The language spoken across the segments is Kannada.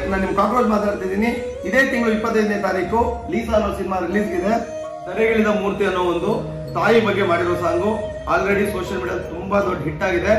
ನಾನು ನಿಮ್ ಕಾಕ್ರೋಚ್ ಮಾತಾಡ್ತಿದ್ದೀನಿ ಇದೇ ತಿಂಗಳು ಇಪ್ಪತ್ತೈದನೇ ತಾರೀಕು ಲೀಸಾ ಅನ್ನೋ ಸಿನಿಮಾ ರಿಲೀಸ್ ಇದೆ ಸೆರೆಗಿಳಿದ ಮೂರ್ತಿ ಅನ್ನೋ ಒಂದು ತಾಯಿ ಬಗ್ಗೆ ಮಾಡಿರೋ ಸಾಂಗು ಆಲ್ರೆಡಿ ಸೋಷಿಯಲ್ ಮೀಡಿಯಾ ತುಂಬಾ ದೊಡ್ಡ ಹಿಟ್ ಆಗಿದೆ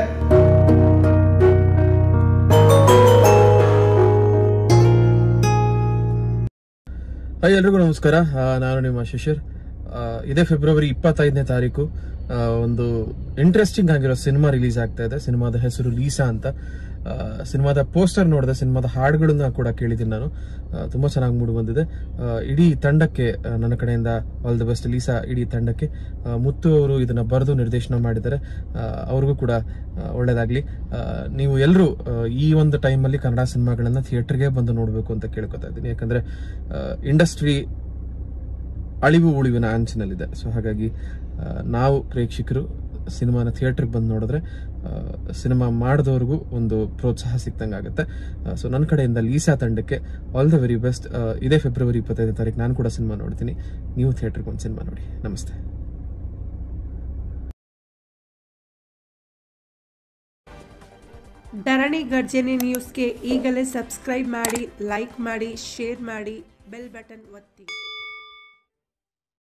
ಹಾಯ್ ಎಲ್ರಿಗೂ ನಮಸ್ಕಾರ ಆ, ನಾನು ನಿಮ್ಮ ಶಿಶಿರ್ ಆ, ಇದೇ ಫೆಬ್ರವರಿ ಇಪ್ಪತ್ತೈದನೇ ತಾರೀಕು ಆ, ಒಂದು ಇಂಟ್ರೆಸ್ಟಿಂಗ್ ಆಗಿರೋ ಸಿನಿಮಾ ರಿಲೀಸ್ ಆಗ್ತಾ ಇದೆ ಸಿನಿಮಾದ ಹೆಸರು ಲೀಸಾ ಅಂತ ಆ, ಸಿನಿಮಾದ ಪೋಸ್ಟರ್ ನೋಡಿದೆ ಸಿನಿಮಾದ ಹಾಡುಗಳನ್ನ ಕೂಡ ಕೇಳಿದ್ದೀನಿ ನಾನು ಆ, ತುಂಬಾ ಚೆನ್ನಾಗಿ ಮೂಡಿ ಬಂದಿದೆ ಆ, ಇಡೀ ತಂಡಕ್ಕೆ ಆ, ನನ್ನ ಕಡೆಯಿಂದ ಆಲ್ ದ ಬೆಸ್ಟ್ ಲೀಸಾ ಇಡೀ ತಂಡಕ್ಕೆ ಆ, ಮುತ್ತು ಅವರು ಇದನ್ನ ಬರೆದು ನಿರ್ದೇಶನ ಮಾಡಿದ್ದಾರೆ ಆ, ಅವ್ರಿಗೂ ಕೂಡ ಆ, ಒಳ್ಳೇದಾಗ್ಲಿ ಆ, ನೀವು ಎಲ್ಲರೂ ಈ ಒಂದು ಟೈಮಲ್ಲಿ ಕನ್ನಡ ಸಿನಿಮಾಗಳನ್ನ ಥಿಯೇಟರ್ಗೆ ಬಂದು ನೋಡಬೇಕು ಅಂತ ಕೇಳ್ಕೊತಾ ಇದ್ದೀನಿ ಯಾಕಂದ್ರೆ ಇಂಡಸ್ಟ್ರಿ ಅಳಿವು ಉಳಿವಿನ ಅಂಚಿನಲ್ಲಿದೆ ಸೊ ಹಾಗಾಗಿ ಆ, ನಾವು ಪ್ರೇಕ್ಷಕರು ಸಿನಿಮಾನ ಥಿಯೇಟರ್ಗೆ ಬಂದು ನೋಡಿದ್ರೆ ಆ, ಸಿನಿಮಾ ಮಾಡಿದವ್ರಿಗೂ ಒಂದು ಪ್ರೋತ್ಸಾಹ ಸಿಕ್ತಂಗೆ ಆಗುತ್ತೆ ಸೊ ನನ್ನ ಕಡೆಯಿಂದ ಲೀಸಾ ತಂಡಕ್ಕೆ ಆಲ್ ದ ವೆರಿ ಬೆಸ್ಟ್ ಇದೇ ಫೆಬ್ರವರಿ ಇಪ್ಪತ್ತೈದನೇ ತಾರೀಕು ನಾನು ಕೂಡ ಸಿನಿಮಾ ನೋಡ್ತೀನಿ ನೀವು ಥಿಯೇಟರ್ಗೆ ಒಂದು ಸಿನಿಮಾ ನೋಡಿ ನಮಸ್ತೆ ಧರಣಿ ಗರ್ಜನೆ ನ್ಯೂಸ್ಗೆ ಈಗಲೇ ಸಬ್ಸ್ಕ್ರೈಬ್ ಮಾಡಿ ಲೈಕ್ ಮಾಡಿ ಶೇರ್ ಮಾಡಿ ಬೆಲ್ ಬಟನ್ ಒತ್ತಿ